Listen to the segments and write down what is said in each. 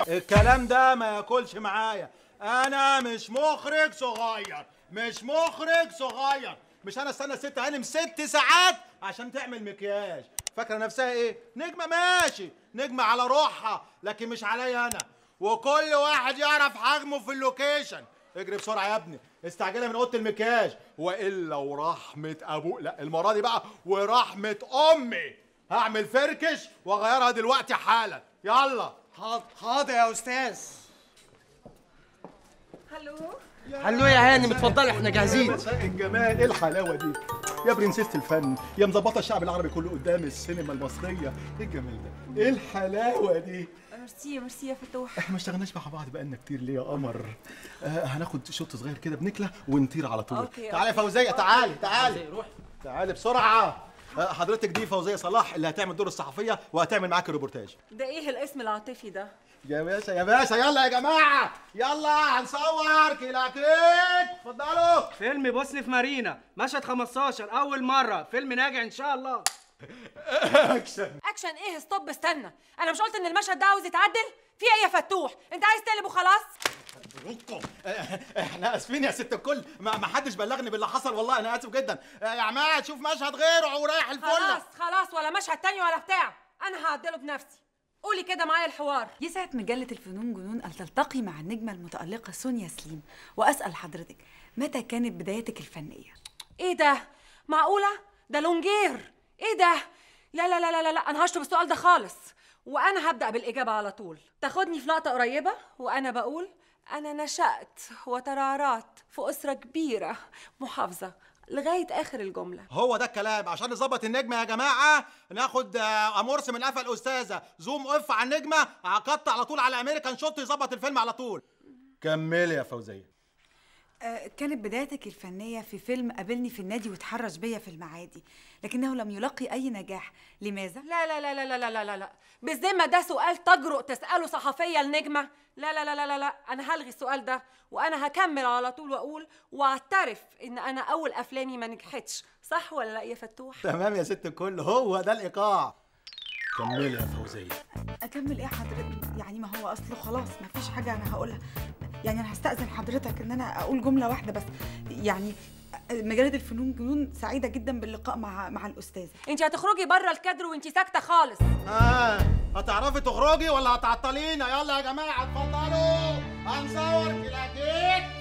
الكلام ده ما ياكلش معايا انا مش مخرج صغير مش مخرج صغير مش انا استنى ست هانم ست ساعات عشان تعمل مكياج فاكره نفسها ايه نجمه ماشي نجمه على روحها لكن مش عليا انا وكل واحد يعرف حجمه في اللوكيشن اجري بسرعه يا ابني استعجلها من اوضه المكياج والا ورحمه ابوك لا المره دي بقى ورحمه امي هعمل فركش واغيرها دلوقتي حالا يلا حاضر حاضر يا استاذ هلو هلو يا هانم اتفضلي احنا جاهزين مساء الجمال ايه الحلاوه دي يا برنسيسة الفن يا مظبطه الشعب العربي كله قدام السينما المصريه ايه الجمال ده ايه الحلاوه دي ميرسي ميرسي يا فتوح احنا ما اشتغلناش مع بعض بقالنا كتير ليه يا قمر آه هناخد شوط صغير كده بنكله ونطير على طول أوكي، تعالي يا فوزيه تعالي تعالي روح تعالي بسرعه آه، حضرتك دي فوزيه صلاح اللي هتعمل دور الصحفيه وهتعمل معاك الريبورتاج ده ايه الاسم العاطفي ده يا باشا يا باشا يلا يا جماعه يلا هنصور كلاكيت اتفضلوا فيلم بوسني في مارينا مشهد 15 اول مره فيلم ناجح ان شاء الله اكشن اكشن ايه ستوب استنى انا مش قلت ان المشهد ده عاوز يتعدل في ايه يا فتوح انت عايز تقلب وخلاص حضرتكم احنا اسفين يا ست الكل ما ما حدش بلغني باللي حصل والله انا اسف جدا آه، يا عماد شوف مشهد غيره ورايح الفل خلاص خلاص ولا مشهد تاني ولا بتاع انا هعدله بنفسي قولي كده معايا الحوار يسعد مجلة الفنون جنون أن تلتقي مع النجمة المتألقة سونيا سليم وأسأل حضرتك متى كانت بدايتك الفنية؟ ايه ده معقوله ده لونجير ايه ده لا لا لا لا لا, لا. انا هشطب السؤال ده خالص وانا هبدا بالاجابه على طول تاخدني في لقطه قريبه وانا بقول انا نشات وترعرعت في اسره كبيره محافظه لغايه اخر الجمله هو ده الكلام عشان نظبط النجمه يا جماعه ناخد آه، امورس من قفا الاستاذه زوم اف على النجمه قط على طول على امريكان شوت يظبط الفيلم على طول كملي يا فوزيه آه، كانت بدايتك الفنية في فيلم قابلني في النادي وتحرش بيا في المعادي لكنه لم يلاقي أي نجاح لماذا؟ لا لا لا لا لا لا لا لا لا بالذمة ده سؤال تجرؤ تسأله صحفية النجمة لا لا لا لا لا لا أنا هلغي السؤال ده وأنا هكمل على طول وأقول وأعترف إن أنا أول أفلامي ما نجحتش صح ولا لا يا فتوح؟ تمام يا ست الكل هو ده الايقاع كملي يا فوزيه أكمل إيه حضرتك؟ يعني ما هو أصله خلاص ما فيش حاجة أنا هقولها يعني أنا هستأذن حضرتك إن أنا أقول جملة واحدة بس يعني مجلة الفنون جنون سعيدة جدا باللقاء مع مع الأستاذة أنت هتخرجي بره الكادر وأنت ساكتة خالص ها هتعرفي تخرجي ولا هتعطلينا يلا يا جماعه اتفضلوا هنصور كلاكيت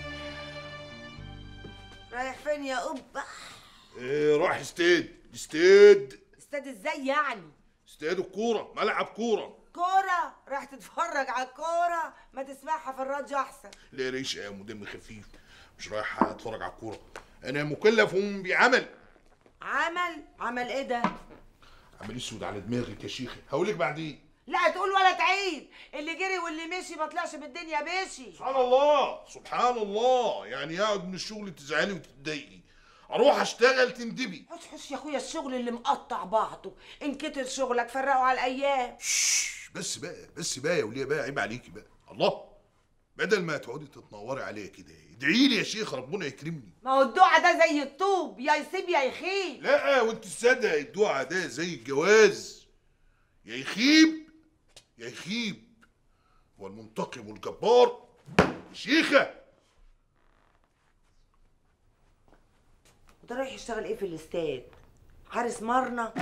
رايح فين يا قبة؟ ايه راح استاد استاد استاد ازاي يعني؟ استاد الكوره ملعب كوره كورة راح تتفرج على الكورة ما تسمعها في الراديو أحسن لا ريش يا مدام خفيف مش رايح اتفرج على الكوره انا مكلف بعمل عمل عمل ايه ده؟ عمل اسود على دماغك يا شيخه هقولك بعدين لا تقول ولا تعيد اللي جري واللي مشي ما طلعش بالدنيا بيشي سبحان الله سبحان الله يعني اقعد من الشغل تزعلي وتتضايقي اروح اشتغل تندبي حش حش يا اخويا الشغل اللي مقطع بعضه ان كتر شغلك فرقوا على الايام شش، بس بقى بس بقى يا وليه بقى عيب عليكي بقى الله بدل ما تقعدي تتنوري عليا كده ادعي لي يا شيخ ربنا يكرمني ما هو الدعاء ده زي الطوب يا يسيب يا يخيب لا وانت تصدق الدعاء ده زي الجواز يا يخيب يا يخيب هو المنتقم الجبار شيخة ده رايح يشتغل ايه في الاستاد؟ حارس مرنى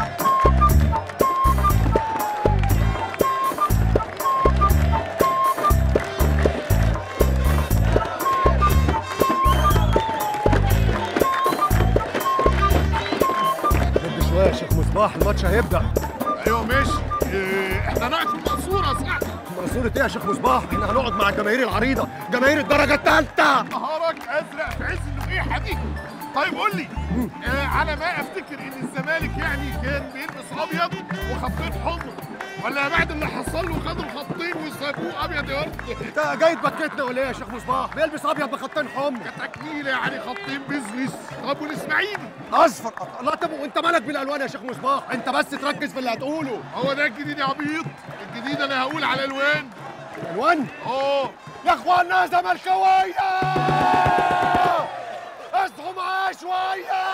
هد شويه يا شيخ مصباح الماتش هيبدا ايوه ماشي إيه، احنا نقعد في المقصورة يا صاحبي منصورة ايه يا شيخ مصباح احنا هنقعد مع الجماهير العريضه جماهير الدرجه الثالثه نهارك ازرق في عز اللقيحة دي طيب قول لي آه على ما افتكر ان الزمالك يعني كان بيلبس ابيض وخطين حمر ولا بعد اللي حصل له خدوا خطين وسابوه ابيض يا ورد انت جاي تبكتنا ولا ايه يا شيخ مصباح بيلبس ابيض بخطين حمر تكميله يعني خطين بيزنس طب والاسماعيلي اصفر لا طب وانت مالك بالالوان يا شيخ مصباح انت بس تركز في اللي هتقوله هو ده الجديد يا عبيط الجديد انا هقول على الوان الوان اه يا اخوانا زملكاويه اصحوا معايا شويه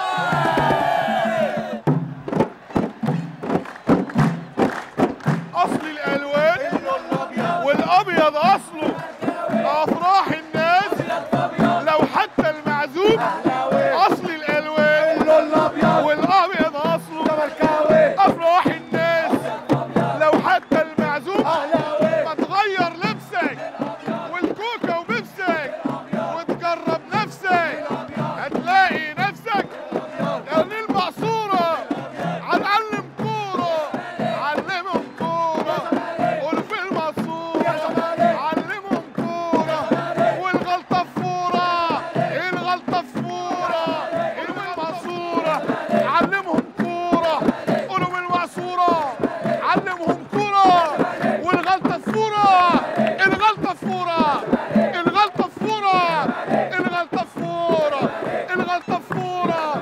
اصل الالوان والابيض اصله افراح الناس لو حتى المعزوم اصل الالوان والابيض اصله افراح الناس لو حتى المعزوم ما تغير لبسك والكوكا وبيبسك وتجرب نفسك هتلاقي نفسك يعني المقصورة هنعلم كورة علمهم كورة قول في المقصورة علمهم كورة والغلطة فورة الغلطة فورة المقصورة علمهم كورة قولوا بالمقصورة علمهم كورة والغلطة فورة الغلطة فورة الغلطة فورة الغلطة فورة الغلطة فورة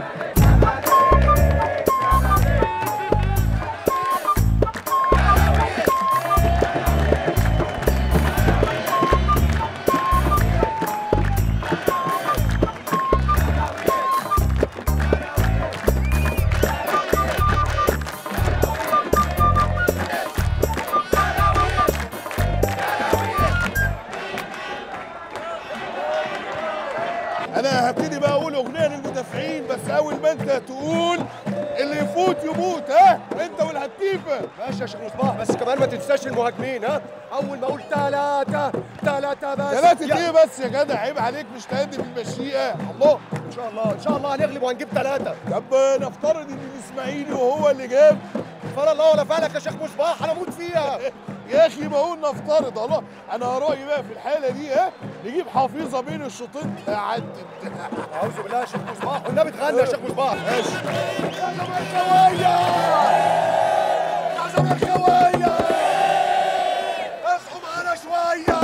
انا هبتدي بقى اقول اغنيه للمدافعين بس اول ما انت تقول اللي يفوت يموت ها انت والهتيفه ماشي يا شيخ مصباح بس كمان ما تنساش المهاجمين ها اول ما اقول ثلاثة ثلاثة بس ثلاثة يا- ايه بس يا جدع عيب عليك مش تهدي بالمشيئة الله ان شاء الله ان شاء الله هنغلب وهنجيب ثلاثة طب نفترض ان الاسماعيلي وهو اللي جاب فلا الله ولا فالك يا شيخ مصباح انا اموت فيها يا اخي ما قلنا نفترض الله انا رايي بقى في الحاله دي ها نجيب حفيظه بين الشوطين تعدد اعوذ بالله يا شيخ مصباح والنبي تغنى يا شيخ مصباح ماشي يا زملكاوية يا زملكاوية اصحوا معانا شوية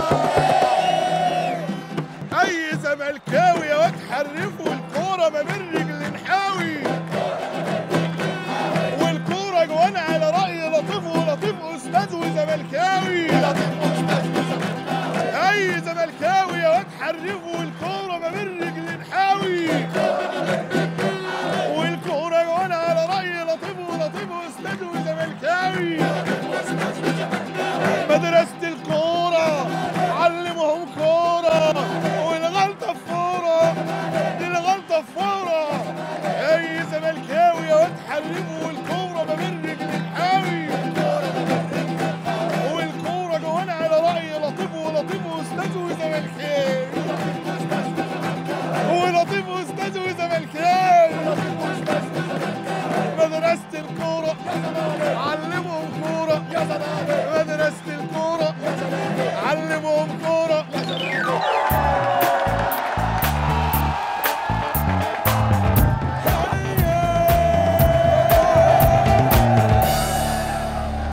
اي زملكاوي يا واد حرفوا الكوره ما بين رجل نحاوي والكوره جوانا على راي لطيف ولطيف استاذ وزملكاوي اي زملكاوي يا واد حرفوا الكوره ما بين رجل نحاوي والكوره جوانا على راي لطيف ولطيف استاذ وزملكاوي مدرسة الكورة علمهم كورة والغلطة فورة دي الغلطة فورة أي زملكاوي يا واد حرموا الكورة ما بين رجل الحاوي والكورة جوانا على رأي لطيف ولطيف وأستاذ وزملكاوي ولطيف وأستاذ وزملكاوي مدرسة الكورة علمهم كورة مدرسة الكورة علمهم كورة